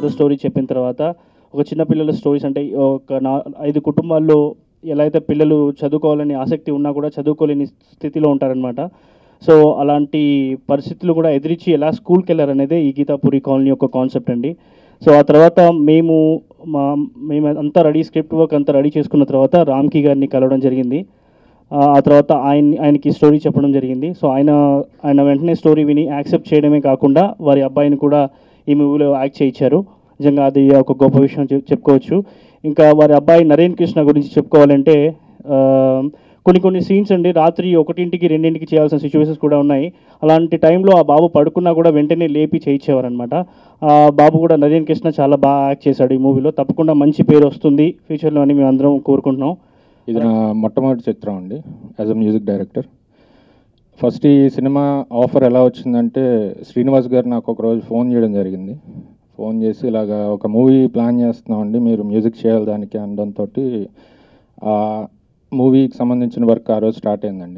father story చెప్పిన తర్వాత ఒక చిన్న పిల్లల స్టోరీస్ అంటే ఒక నా ఐదు కుటుంబాల్లో ఎలా అయితే పిల్లలు చదువుకోవాలని ఆసక్తి ఉన్నా కూడా చదువుకోలేని స్థితిలో ఉంటారనమాట సో అలాంటి పరిస్థితులు కూడా ఎదిరించి ఎలా స్కూల్కి వెళ్ళారనేదే ఈ గీతాపురి కాలనీ యొక్క కాన్సెప్ట్ అండి సో ఆ తర్వాత మేము మా మేము అంతా రెడీ స్క్రిప్ట్ వర్క్ అంతా రెడీ చేసుకున్న తర్వాత రామ్కి గారిని కలవడం జరిగింది ఆ ఆ తర్వాత ఆయన ఆయనకి స్టోరీ చెప్పడం జరిగింది సో ఆయన ఆయన వెంటనే స్టోరీ విని యాక్సెప్ట్ చేయడమే కాకుండా వారి అబ్బాయిని కూడా ఈ మూవీలో యాక్ట్ చేయించారు నిజంగా అది ఒక గొప్ప విషయం చెప్- చెప్పుకోవచ్చు ఇంకా వారి అబ్బాయి నరేన్ కృష్ణ గురించి చెప్పుకోవాలంటే ఆ, కొన్ని కొన్ని సీన్స్ అండి రాత్రి ఒకటింటికి రెండింటికి చేయాల్సిన సిచ్యువేషన్స్ కూడా ఉన్నాయి అలాంటి టైంలో ఆ బాబు పడుకున్నా కూడా వెంటనే లేపి చేయించేవారనమాట ఆ బాబు కూడా నరేన్ కృష్ణ చాలా బాగా యాక్ట్ చేశాడు ఈ మూవీలో తప్పకుండా మంచి పేరు వస్తుంది ఫ్యూచర్లో అని మేము అందరం కోరుకుంటున్నాం ఇది నా మొట్టమొదటి చిత్రం అండి as a music director first ఈ సినిమా ఆఫర్ ఎలా వచ్చిందంటే శ్రీనివాస్ గారు నాకు ఒక రోజు ఫోన్ చేయడం జరిగింది ఫోన్ చేసి ఇలాగా ఒక మూవీ ప్లాన్ చేస్తున్నామండి మీరు మ్యూజిక్ చేయాలి దానికి అనడంతో ఆ మూవీకి సంబంధించిన వర్క్ ఆ రోజు స్టార్ట్ అయిందండి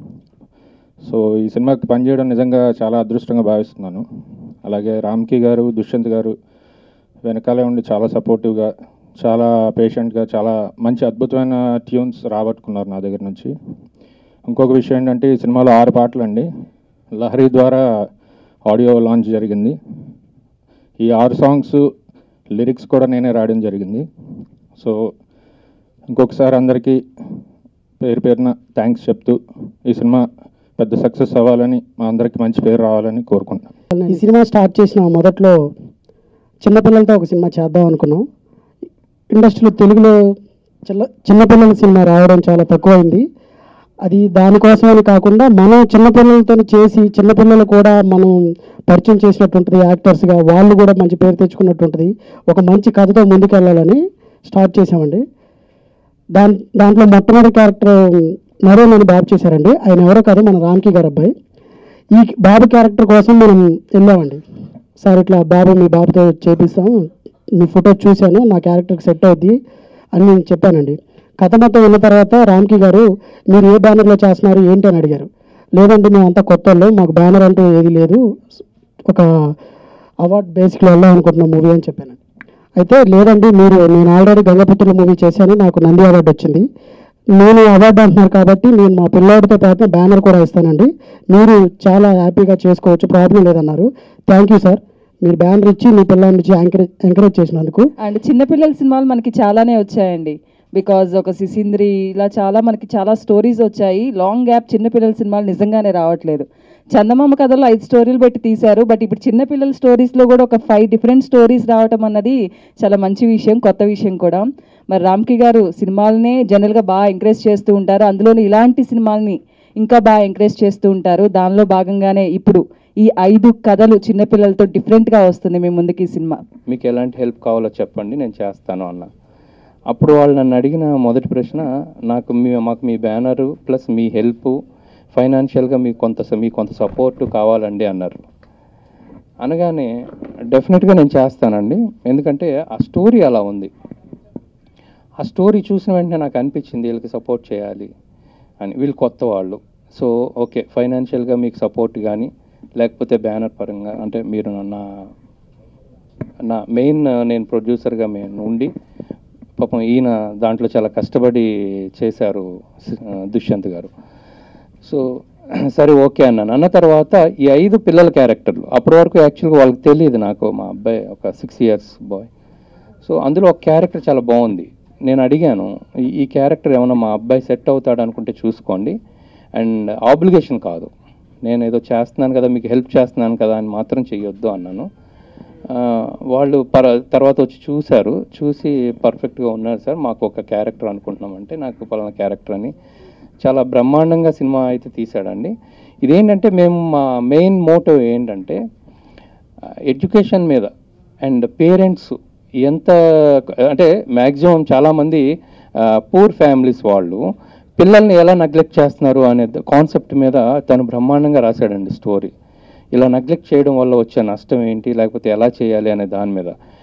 సో ఈ సినిమాకి పనిచేయడం నిజంగా చాలా అదృష్టంగా భావిస్తున్నాను అలాగే రామ్కి గారు దుష్యంత్ గారు వెనకాలే ఉండి చాలా సపోర్టివ్గా చాలా పేషెంట్గా చాలా మంచి అద్భుతమైన ట్యూన్స్ రాబట్టుకున్నారు నా దగ్గర నుంచి ఇంకొక విషయం ఏంటంటే ఈ సినిమాలో ఆరు పాటలు అండి లహరి ద్వారా ఆడియో లాంచ్ జరిగింది ఈ ఆరు సాంగ్స్ లిరిక్స్ కూడా నేనే రాయడం జరిగింది సో ఇంకొకసారి అందరికీ పేరు పేరున థ్యాంక్స్ చెప్తూ ఈ సినిమా పెద్ద సక్సెస్ అవ్వాలని మా అందరికీ మంచి పేరు రావాలని కోరుకుంటున్నాను ఈ సినిమా స్టార్ట్ చేసిన మొదట్లో చిన్నపిల్లలతో ఒక సినిమా చేద్దాం అనుకున్నాం ఇండస్ట్రీలో తెలుగులో చిన్న చిన్నపిల్లల సినిమా రావడం చాలా తక్కువైంది అది దానికోసమని కాకుండా మనం చిన్నపిల్లలతో చేసి చిన్నపిల్లలు కూడా మనం పరిచయం చేసినట్టు ఉంటుంది యాక్టర్స్గా వాళ్ళు కూడా మంచి పేరు తెచ్చుకున్నట్టు ఉంటుంది ఒక మంచి కథతో ముందుకెళ్ళాలని స్టార్ట్ చేసామండి దాని దాంట్లో మొట్టమొదటి క్యారెక్టర్ నరేన్ అని బాబు చేశారండి ఆయన ఎవరో కాదు మన రామ్కి గారు అబ్బాయి ఈ బాబు క్యారెక్టర్ కోసం మనం వెళ్ళామండి సార్ ఇట్లా బాబు మీ బాబుతో చేపిస్తాం మీ ఫోటో చూశాను నా క్యారెక్టర్కి సెట్ అవుద్ది అని నేను చెప్పానండి కథ మొత్తం విన్న తర్వాత రామ్కి గారు మీరు ఏ బ్యానర్లో చేస్తున్నారు ఏంటి అని అడిగారు లేదండి మేమంతా కొత్త వాళ్ళం మాకు బ్యానర్ అంటూ ఏది లేదు ఒక అవార్డ్ బేసిక్లో వెళ్దాం అనుకుంటున్నాం మూవీ అని చెప్పాను అయితే లేదండి మీరు నేను ఆల్రెడీ గంగపుత్రుల మూవీ చేశాను నాకు నంది అవార్డు వచ్చింది నేను అవార్డు అంటున్నారు కాబట్టి నేను మా పిల్లోడితో పాటు బ్యానర్ కూడా ఇస్తానండి మీరు చాలా హ్యాపీగా చేసుకోవచ్చు ప్రాబ్లం లేదన్నారు థ్యాంక్ యూ సార్ మీరు బ్యానర్ ఇచ్చి మీ పిల్లల్ని ఇచ్చి ఎంకరేజ్ ఎంకరేజ్ చేసినందుకు అండ్ చిన్నపిల్లల సినిమాలు మనకి చాలానే వచ్చాయండి బికాజ్ ఒక సిసింద్రి ఇలా చాలా మనకి చాలా స్టోరీస్ వచ్చాయి లాంగ్ గ్యాప్ చిన్నపిల్లల సినిమాలు నిజంగానే రావట్లేదు చందమామ కథలో ఐదు స్టోరీలు పెట్టి తీశారు బట్ ఇప్పుడు చిన్నపిల్లల స్టోరీస్లో కూడా ఒక ఫైవ్ డిఫరెంట్ స్టోరీస్ రావటం అన్నది చాలా మంచి విషయం కొత్త విషయం కూడా మరి రామ్కి గారు సినిమాలనే జనరల్గా బాగా ఎంకరేజ్ చేస్తూ ఉంటారు అందులోని ఇలాంటి సినిమాల్ని ఇంకా బాగా ఎంకరేజ్ చేస్తూ ఉంటారు దానిలో భాగంగానే ఇప్పుడు ఈ ఐదు కథలు చిన్నపిల్లలతో డిఫరెంట్గా వస్తుంది మీ ముందుకి ఈ సినిమా మీకు ఎలాంటి హెల్ప్ కావాలో చెప్పండి నేను చేస్తాను అన్న అప్పుడు వాళ్ళు నన్ను అడిగిన మొదటి ప్రశ్న నాకు మీ మాకు మీ బ్యానరు ప్లస్ మీ హెల్ప్ ఫైనాన్షియల్గా మీకు కొంత మీకు కొంత సపోర్ట్ కావాలండి అన్నారు అనగానే డెఫినెట్గా నేను చేస్తానండి ఎందుకంటే ఆ స్టోరీ అలా ఉంది ఆ స్టోరీ చూసిన వెంటనే నాకు అనిపించింది వీళ్ళకి సపోర్ట్ చేయాలి అని వీళ్ళు కొత్త వాళ్ళు సో ఓకే ఫైనాన్షియల్గా మీకు సపోర్ట్ కానీ లేకపోతే బ్యానర్ పరంగా అంటే మీరు నా నా మెయిన్ నేను ప్రొడ్యూసర్గా మేము ఉండి పాపం ఈయన దాంట్లో చాలా కష్టపడి చేశారు సి- దుష్యంత్ గారు సో సరే ఓకే అన్నాను అన్న తర్వాత ఈ ఐదు పిల్లల క్యారెక్టర్లు అప్పటి వరకు యాక్చువల్గా వాళ్ళకి తెలియదు నాకు మా అబ్బాయి ఒక సిక్స్ ఇయర్స్ బాయ్ సో అందులో ఒక క్యారెక్టర్ చాలా బాగుంది నేను అడిగాను ఈ- ఈ క్యారెక్టర్ ఏమైనా మా అబ్బాయి సెట్ అవుతాడు అనుకుంటే చూసుకోండి అండ్ ఆబ్లిగేషన్ కాదు నేను ఏదో చేస్తున్నాను కదా మీకు హెల్ప్ చేస్తున్నాను కదా అని మాత్రం చెయ్యొద్దు అన్నాను ఆ, వాళ్ళు పర తర్వాత వచ్చి చూశారు చూసి పర్ఫెక్ట్గా ఉన్నారు సార్ మాకు ఒక క్యారెక్టర్ అనుకుంటున్నామంటే నాకు పలానా క్యారెక్టర్ అని చాలా బ్రహ్మాండంగా సినిమా అయితే తీశాడండి ఇదేంటంటే మేము మా మెయిన్ మోటివ్ ఏంటంటే ఎడ్యుకేషన్ మీద అండ్ పేరెంట్స్ ఎంత అంటే మ్యాక్సిమం చాలామంది పూర్ ఫ్యామిలీస్ వాళ్ళు పిల్లల్ని ఎలా నెగ్లెక్ట్ చేస్తున్నారు అనే కాన్సెప్ట్ మీద తను బ్రహ్మాండంగా రాశాడండి స్టోరీ ఇలా నెగ్లెక్ట్ చేయడం వల్ల వచ్చే నష్టం ఏంటి లేకపోతే ఎలా చేయాలి అనే దాని మీద